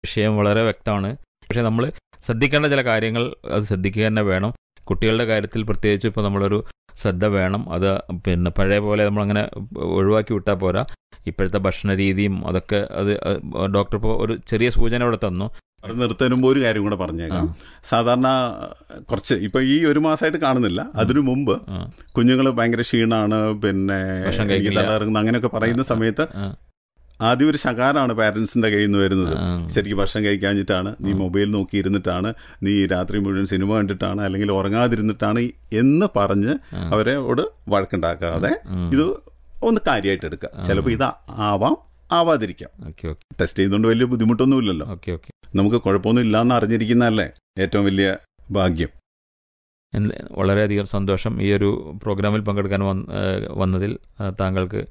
വിഷയം വളരെ വ്യക്തമാണ് പക്ഷെ നമ്മൾ ശ്രദ്ധിക്കേണ്ട ചില കാര്യങ്ങൾ അത് ശ്രദ്ധിക്കുക തന്നെ വേണം കുട്ടികളുടെ കാര്യത്തിൽ പ്രത്യേകിച്ച് ഇപ്പോൾ നമ്മളൊരു ശ്രദ്ധ വേണം അത് പിന്നെ പഴയ പോലെ നമ്മളങ്ങനെ ഒഴിവാക്കി വിട്ടാൽ പോരാ ഇപ്പോഴത്തെ ഭക്ഷണ രീതിയും അതൊക്കെ അത് ഡോക്ടർ ഇപ്പോൾ ഒരു ചെറിയ സൂചന ഇവിടെ തന്നു അത് നിർത്തുന്നതിന് മുമ്പ് ഒരു കാര്യം കൂടെ പറഞ്ഞേക്കാം സാധാരണ കുറച്ച് ഇപ്പൊ ഈ ഒരു മാസമായിട്ട് കാണുന്നില്ല അതിനു മുമ്പ് ആ, കുഞ്ഞുങ്ങൾ ഭയങ്കര ക്ഷീണാണ് പിന്നെ ഭക്ഷണം എനിക്ക് കഴിക്കില്ല. തലകറങ്ങുന്നു അങ്ങനെയൊക്കെ പറയുന്ന സമയത്ത് ആ, ആദ്യം ഒരു ശകാരാണ് പാരന്റ്സിന്റെ കയ്യിൽ നിന്ന് വരുന്നത് ആ, ശരിക്കും ഭക്ഷണം കഴിക്കാഞ്ഞിട്ടാണ് നീ മൊബൈൽ നോക്കി ഇരുന്നിട്ടാണ് നീ രാത്രി മുഴുവൻ സിനിമ കണ്ടിട്ടാണ് അല്ലെങ്കിൽ ഉറങ്ങാതിരുന്നിട്ടാണ് എന്ന് പറഞ്ഞ് ആ. അവരോട് വഴക്കുണ്ടാക്കാതെ ഉം. ഇത് ഒന്ന് കാര്യമായിട്ട് എടുക്കുക ചിലപ്പോൾ ഇത് ആവാം ആവാതിരിക്കാം ഓക്കെ ഓക്കെ ടെസ്റ്റ് ചെയ്യുന്നതുകൊണ്ട് വലിയ ബുദ്ധിമുട്ടൊന്നുമില്ലല്ലോ ഓക്കെ ഓക്കെ നമുക്ക് കുഴപ്പമൊന്നും ഇല്ലാന്ന് അറിഞ്ഞിരിക്കുന്നതല്ലേ ഏറ്റവും വലിയ ഭാഗ്യം എന്ത് വളരെയധികം സന്തോഷം ഈ ഒരു പ്രോഗ്രാമിൽ പങ്കെടുക്കാൻ വന്ന ഏഹ് വന്നതിൽ ആ, താങ്കൾക്ക്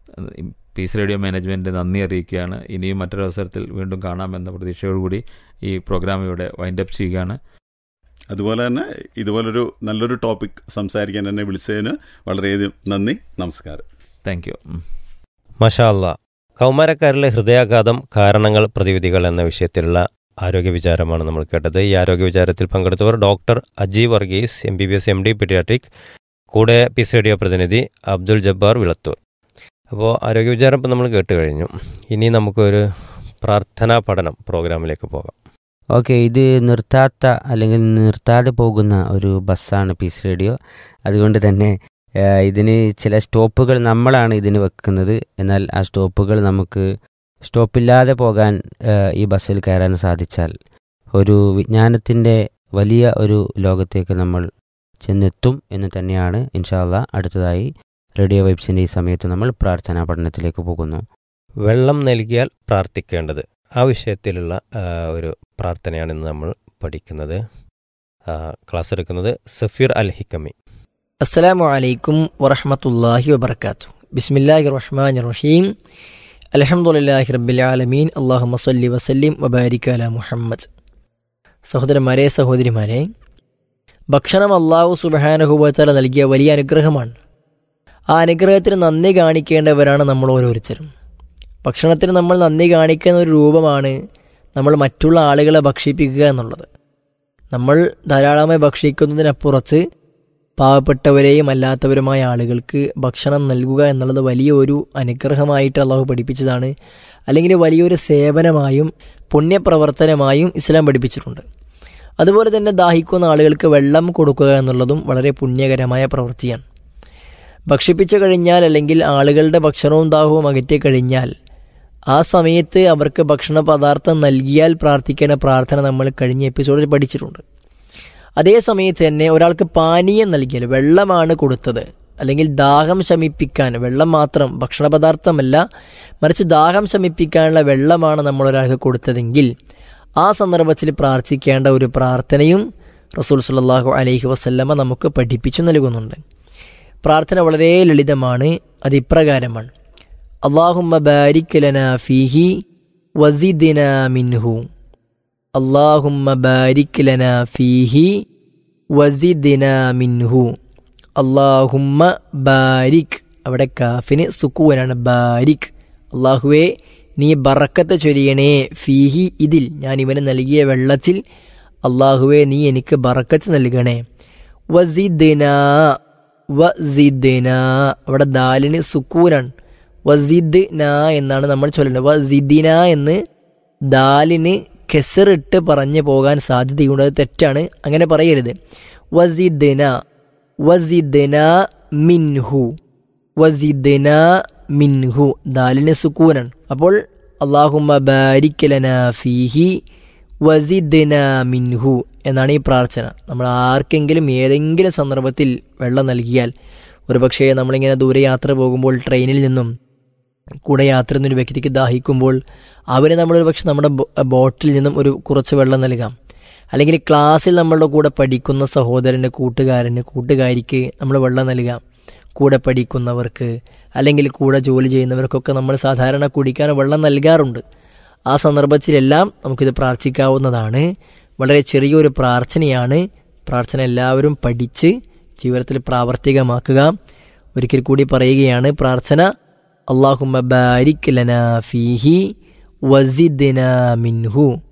പീസ് റേഡിയോ മാനേജ്മെൻറ്റ് നന്ദി അറിയിക്കുകയാണ് ഇനിയും മറ്റൊരു അവസരത്തിൽ വീണ്ടും കാണാമെന്ന പ്രതീക്ഷയോടുകൂടി ഈ പ്രോഗ്രാം ഇവിടെ വൈൻഡപ്പ് ചെയ്യുകയാണ് അതുപോലെ തന്നെ ഇതുപോലൊരു നല്ലൊരു ടോപ്പിക് സംസാരിക്കാൻ എന്നെ വിളിച്ചതിന് വളരെയധികം നന്ദി നമസ്കാരം താങ്ക് യു മഷാ അല്ല കൗമാരക്കാരിലെ ഹൃദയാഘാതം കാരണങ്ങൾ പ്രതിവിധികൾ എന്ന വിഷയത്തിലുള്ള ആരോഗ്യ വിചാരമാണ് നമ്മൾ കേട്ടത് ഈ ആരോഗ്യ വിചാരത്തിൽ പങ്കെടുത്തവർ doctor Aji Varghese M B B S M D paediatric കൂടെ പീസ് റേഡിയോ പ്രതിനിധി അബ്ദുൽ ജബ്ബാർ വിളത്തൂർ അപ്പോൾ ആരോഗ്യ വിചാരം ഇപ്പം നമ്മൾ കേട്ട് കഴിഞ്ഞു ഇനി നമുക്കൊരു പ്രാർത്ഥനാ പഠനം പ്രോഗ്രാമിലേക്ക് പോകാം ഓക്കെ ഇത് നിർത്താത്ത അല്ലെങ്കിൽ നിർത്താതെ പോകുന്ന ഒരു ബസ്സാണ് പീസ് റേഡിയോ അതുകൊണ്ട് തന്നെ ആ, ഇതിന് ചില സ്റ്റോപ്പുകൾ നമ്മളാണ് ഇതിന് വെക്കുന്നത് എന്നാൽ ആ സ്റ്റോപ്പുകൾ നമുക്ക് സ്റ്റോപ്പില്ലാതെ പോകാൻ ആ, ഈ ബസ്സിൽ കയറാൻ സാധിച്ചാൽ ഒരു വിജ്ഞാനത്തിൻ്റെ വലിയ ഒരു ലോകത്തേക്ക് നമ്മൾ ചെന്നെത്തും എന്ന് തന്നെയാണ് ഇൻഷാല്ല അടുത്തതായി റേഡിയോ വൈബ്സിൻ്റെ ഈ സമയത്ത് നമ്മൾ പ്രാർത്ഥനാ പഠനത്തിലേക്ക് പോകുന്നു വെള്ളം നൽകിയാൽ പ്രാർത്ഥിക്കേണ്ടത് ആ വിഷയത്തിലുള്ള ആ, ഒരു പ്രാർത്ഥനയാണ് ഇന്ന് നമ്മൾ പഠിക്കുന്നത് ആ, ക്ലാസ് എടുക്കുന്നത് സഫീർ അൽ ഹിക്കമി അസ്സലാമു അലൈക്കും വറഹമത്തല്ലാഹി വബർക്കാത്തു ബിസ്മില്ലാഹി റഹ്മാൻ റഹീം അലഹമുല്ലാഹി റബ്ബിൽ ആലമീൻ അള്ളാഹു മസല്ലി വസല്ലിം വബാരിക് അല മുഹമ്മദ് സഹോദരന്മാരെ സഹോദരിമാരെ ഭക്ഷണം അള്ളാഹു സുബഹാനുഹുബത്തല നൽകിയ വലിയ അനുഗ്രഹമാണ് ആ അനുഗ്രഹത്തിന് നന്ദി കാണിക്കേണ്ടവരാണ് നമ്മൾ ഓരോരുത്തരും ഭക്ഷണത്തിന് നമ്മൾ നന്ദി കാണിക്കുന്ന ഒരു രൂപമാണ് നമ്മൾ മറ്റുള്ള ആളുകളെ ഭക്ഷിപ്പിക്കുക എന്നുള്ളത് നമ്മൾ ധാരാളമായി ഭക്ഷിക്കുന്നതിനപ്പുറത്ത് പാവപ്പെട്ടവരെയും അല്ലാത്തവരുമായ ആളുകൾക്ക് ഭക്ഷണം നൽകുക എന്നുള്ളത് വലിയ ഒരു അനുഗ്രഹമായിട്ട് അള്ളാഹു പഠിപ്പിച്ചതാണ് അല്ലെങ്കിൽ വലിയൊരു സേവനമായും പുണ്യപ്രവർത്തനമായും ഇസ്ലാം പഠിപ്പിച്ചിട്ടുണ്ട് അതുപോലെ തന്നെ ദാഹിക്കുന്ന ആളുകൾക്ക് വെള്ളം കൊടുക്കുക എന്നുള്ളതും വളരെ പുണ്യകരമായ പ്രവൃത്തിയാണ് ഭക്ഷിപ്പിച്ചു കഴിഞ്ഞാൽ അല്ലെങ്കിൽ ആളുകളുടെ ഭക്ഷണവും ദാഹവും അകറ്റി കഴിഞ്ഞാൽ ആ സമയത്ത് അവർക്ക് ഭക്ഷണ പദാർത്ഥം നൽകിയാൽ പ്രാർത്ഥിക്കേണ്ട പ്രാർത്ഥന നമ്മൾ കഴിഞ്ഞ എപ്പിസോഡിൽ പഠിച്ചിട്ടുണ്ട് അതേ സമയത്ത് തന്നെ ഒരാൾക്ക് പാനീയം നൽകിയാൽ വെള്ളമാണ് കൊടുത്തത് അല്ലെങ്കിൽ ദാഹം ശമിപ്പിക്കാൻ വെള്ളം മാത്രം ഭക്ഷണ പദാർത്ഥമല്ല മറിച്ച് ദാഹം ശമിപ്പിക്കാനുള്ള വെള്ളമാണ് നമ്മൾ ഒരാൾക്ക് കൊടുത്തതെങ്കിൽ ആ സന്ദർഭത്തിൽ പ്രാർത്ഥിക്കേണ്ട ഒരു പ്രാർത്ഥനയും റസൂൽ സുല്ലാഹു അലൈഹി വസല്ലമ നമുക്ക് പഠിപ്പിച്ചു നൽകുന്നുണ്ട് പ്രാർത്ഥന വളരെ ലളിതമാണ് അത് ഇപ്രകാരമാണ് അള്ളാഹുമ്മ ബാരിക് ലനാ ഫീഹി വസിദിന മിൻഹു അള്ളാഹുമ്മ ബാരിക് ലന ഫീഹി വസിദിന മിൻഹു അള്ളാഹുമ്മ ബാരിക് അവിടെ കാഫിന് സുക്കൂനാണ് ബാരിക് അള്ളാഹുവേ നീ ബറക്കത്ത് ചൊരിയണേ ഫീഹി ഇതിൽ ഞാൻ ഇവന് നൽകിയ വെള്ളത്തിൽ അള്ളാഹുവേ നീ എനിക്ക് ബറക്കത്ത് നൽകണേ വസിദിന വസിദിന അവിടെ ദാലിന് സുക്കൂനാണ് വസിദ് ന എന്നാണ് നമ്മൾ ചൊല്ലേണ്ടത് വസിദിന എന്ന് ദാലിന് കെസറിട്ട് പറഞ്ഞു പോകാൻ സാധ്യതയുണ്ട് അത് തെറ്റാണ് അങ്ങനെ പറയരുത് വസിദ്ന വസിദ്ന മിൻഹു വസിദ്ന മിൻഹു ദാലിന് സുക്കൂനാണ് അപ്പോൾ അള്ളാഹുമ്മ ബാരിക്കലന ഫീഹി വസിദ്ന മിൻഹു എന്നാണ് ഈ പ്രാർത്ഥന നമ്മൾ ആർക്കെങ്കിലും ഏതെങ്കിലും സന്ദർഭത്തിൽ വെള്ളം നൽകിയാൽ ഒരുപക്ഷേ നമ്മളിങ്ങനെ ദൂരെ യാത്ര പോകുമ്പോൾ ട്രെയിനിൽ നിന്നും കൂടെ യാത്ര ചെയ്യുന്ന ഒരു വ്യക്തിക്ക് ദാഹിക്കുമ്പോൾ അവന് നമ്മളൊരു പക്ഷെ നമ്മുടെ ബോ- ബോട്ടിൽ നിന്നും ഒരു കുറച്ച് വെള്ളം നൽകാം അല്ലെങ്കിൽ ക്ലാസ്സിൽ നമ്മളുടെ കൂടെ പഠിക്കുന്ന സഹോദരൻ്റെ കൂട്ടുകാരന് കൂട്ടുകാരിക്ക് നമ്മൾ വെള്ളം നൽകാം കൂടെ പഠിക്കുന്നവർക്ക് അല്ലെങ്കിൽ കൂടെ ജോലി ചെയ്യുന്നവർക്കൊക്കെ നമ്മൾ സാധാരണ കുടിക്കാൻ വെള്ളം നൽകാറുണ്ട് ആ സന്ദർഭത്തിലെല്ലാം നമുക്കിത് പ്രാർത്ഥിക്കാവുന്നതാണ് വളരെ ചെറിയൊരു പ്രാർത്ഥനയാണ് പ്രാർത്ഥന എല്ലാവരും പഠിച്ച് ജീവിതത്തിൽ പ്രാവർത്തികമാക്കുക ഒരിക്കൽ കൂടി പറയുകയാണ് പ്രാർത്ഥന അള്ളാഹുമ്മ ബാരിക് ലന ഫീഹി വസിദ്ന മിൻഹു